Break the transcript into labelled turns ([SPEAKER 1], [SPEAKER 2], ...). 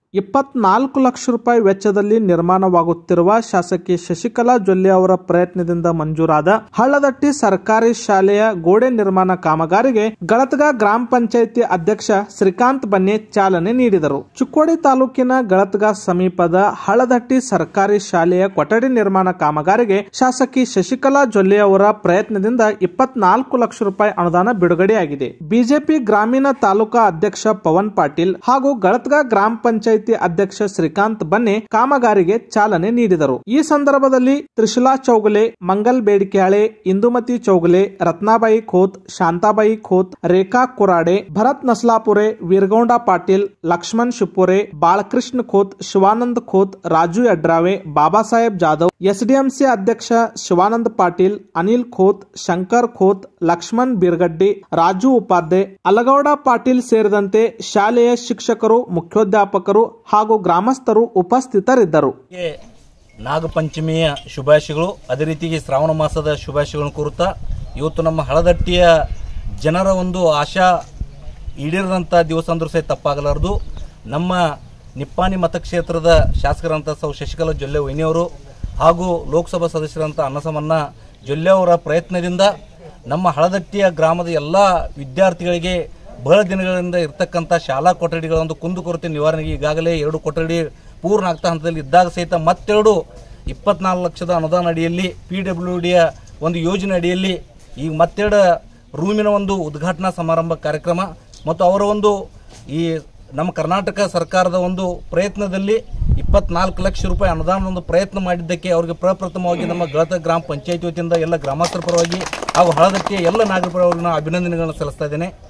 [SPEAKER 1] ಇಪ್ಪತ್ನಾಲ್ಕು ಲಕ್ಷ ರೂಪಾಯಿ ವೆಚ್ಚದಲ್ಲಿ ನಿರ್ಮಾಣವಾಗುತ್ತಿರುವ ಶಾಸಕಿ ಶಶಿಕಲಾ ಜೊಲ್ಲೆ ಅವರ ಪ್ರಯತ್ನದಿಂದ ಮಂಜೂರಾದ ಹಳ್ಳದಟ್ಟಿ ಸರ್ಕಾರಿ ಶಾಲೆಯ ಗೋಡೆ ನಿರ್ಮಾಣ ಕಾಮಗಾರಿಗೆ ಗಳತ್ಗ ಗ್ರಾಮ ಪಂಚಾಯಿತಿ ಅಧ್ಯಕ್ಷ ಶ್ರೀಕಾಂತ್ ಬನ್ನೆ ಚಾಲನೆ ನೀಡಿದರು ಚಿಕ್ಕೋಡಿ ತಾಲೂಕಿನ ಗಳತ್ಗ ಸಮೀಪದ ಹಳ್ಳದಟ್ಟಿ ಸರ್ಕಾರಿ ಶಾಲೆಯ ಕೊಠಡಿ ನಿರ್ಮಾಣ ಕಾಮಗಾರಿಗೆ ಶಾಸಕಿ ಶಶಿಕಲಾ ಜೊಲ್ಲೆ ಅವರ ಪ್ರಯತ್ನದಿಂದ ಇಪ್ಪತ್ನಾಲ್ಕು ಲಕ್ಷ ರೂಪಾಯಿ ಅನುದಾನ ಬಿಡುಗಡೆಯಾಗಿದೆ ಬಿಜೆಪಿ ಗ್ರಾಮೀಣ ತಾಲೂಕಾ ಅಧ್ಯಕ್ಷ ಪವನ್ ಪಾಟೀಲ್ ಹಾಗೂ ಗಳತ್ಗ ಗ್ರಾಮ ಪಂಚಾಯಿತಿ ಅಧ್ಯಕ್ಷ ಶ್ರೀಕಾಂತ್ ಬನ್ನೆ ಕಾಮಗಾರಿಗೆ ಚಾಲನೆ ನೀಡಿದರು ಈ ಸಂದರ್ಭದಲ್ಲಿ ತ್ರಿಶುಲಾ ಚೌಗಲೆ ಮಂಗಲ್ ಬೇಡಿಕ್ಯಾಳೆ ಇಂದುಮತಿ ಚೌಗಲೆ ರತ್ನಾಬಾಯಿ ಖೋತ್ ಶಾಂತಾಬಾಯಿ ಖೋತ್ ರೇಖಾ ಕುರಾಡೆ ಭರತ್ ನಸ್ಲಾಪುರೆ ವೀರಗೌಂಡ ಪಾಟೀಲ್ ಲಕ್ಷ್ಮಣ್ ಶಿಪುರೆ ಬಾಳಕೃಷ್ಣ ಖೋತ್ ಶಿವಾನಂದ್ ಖೋತ್ ರಾಜು ಯಡ್ರಾವೆ ಬಾಬಾ ಸಾಹೇಬ್ ಜಾಧವ್ ಎಸ್ಡಿಎಂಸಿ ಅಧ್ಯಕ್ಷ ಶಿವಾನಂದ್ ಪಾಟೀಲ್ ಅನಿಲ್ ಖೋತ್ ಶಂಕರ್ ಖೋತ್ ಲಕ್ಷ್ಮಣ್ ಬೀರ್ಗಡ್ಡಿ ರಾಜು ಉಪಾಧ್ಯಾಯ ಅಲಗೌಡ ಪಾಟೀಲ್ ಸೇರಿದಂತೆ ಶಾಲೆಯ ಶಿಕ್ಷಕರು ಮುಖ್ಯೋಧ್ಯಾಪಕರು ಹಾಗೂ ಗ್ರಾಮಸ್ಥರು ಉಪಸ್ಥಿತರಿದ್ದರು
[SPEAKER 2] ಗೆ ನಾಗಪಂಚಮಿಯ ಶುಭಾಶಯಗಳು ಅದೇ ರೀತಿಗೆ ಶ್ರಾವಣ ಮಾಸದ ಶುಭಾಶಯಗಳನ್ನು ಕೋರುತ್ತಾ ಇವತ್ತು ನಮ್ಮ ಹಳದಟ್ಟಿಯ ಜನರ ಒಂದು ಆಶಾ ಈಡೇರದಂಥ ದಿವಸ ಅಂದ್ರೂ ಸಹಿತ ತಪ್ಪಾಗಲಾರದು ನಮ್ಮ ನಿಪ್ಪಾಣಿ ಮತಕ್ಷೇತ್ರದ ಶಾಸಕರಂತ ಸೌ ಶಶಿಕಲಾ ಜೊಲ್ಲೆ ವೈನಿಯವರು ಹಾಗೂ ಲೋಕಸಭಾ ಸದಸ್ಯರಂತ ಅನ್ನಸಮನ್ನ ಜೊಲ್ಲೆ ಅವರ ಪ್ರಯತ್ನದಿಂದ ನಮ್ಮ ಹಳದಟ್ಟಿಯ ಗ್ರಾಮದ ಎಲ್ಲ ವಿದ್ಯಾರ್ಥಿಗಳಿಗೆ ಬಹಳ ದಿನಗಳಿಂದ ಇರ್ತಕ್ಕಂಥ ಶಾಲಾ ಕೊಠಡಿಗಳ ಒಂದು ಕುಂದುಕೊರತೆ ನಿವಾರಣೆಗೆ ಈಗಾಗಲೇ ಎರಡು ಕೊಠಡಿ ಪೂರ್ಣ ಆಗ್ತಾ ಹಂತದಲ್ಲಿ ಇದ್ದಾಗ ಸಹಿತ ಮತ್ತೆರಡು ಇಪ್ಪತ್ನಾಲ್ಕು ಲಕ್ಷದ ಅನುದಾನ ಅಡಿಯಲ್ಲಿ ಪಿ ಡಬ್ಲ್ಯೂ ಡಿಯ ಒಂದು ಯೋಜನೆ ಅಡಿಯಲ್ಲಿ ಈಗ ಮತ್ತೆರಡು ರೂಮಿನ ಒಂದು ಉದ್ಘಾಟನಾ ಸಮಾರಂಭ ಕಾರ್ಯಕ್ರಮ ಮತ್ತು ಅವರ ಒಂದು ಈ ನಮ್ಮ ಕರ್ನಾಟಕ ಸರ್ಕಾರದ ಒಂದು ಪ್ರಯತ್ನದಲ್ಲಿ ಇಪ್ಪತ್ನಾಲ್ಕು ಲಕ್ಷ ರೂಪಾಯಿ ಅನುದಾನ ಒಂದು ಪ್ರಯತ್ನ ಮಾಡಿದ್ದಕ್ಕೆ ಅವರಿಗೆ ಪ್ರಪ್ರಥಮವಾಗಿ ನಮ್ಮ ಗಳತ ಗ್ರಾಮ ಪಂಚಾಯತ್ ವತಿಯಿಂದ ಎಲ್ಲ ಗ್ರಾಮಸ್ಥರ ಪರವಾಗಿ ಹಾಗೂ ಹಳದಟ್ಟಿಯ ಎಲ್ಲ ನಾಗರಿಕರ ಪರವಾಗಿ ನಾನು ಅಭಿನಂದನೆಗಳನ್ನು ಸಲ್ಲಿಸ್ತಾ ಇದ್ದೇನೆ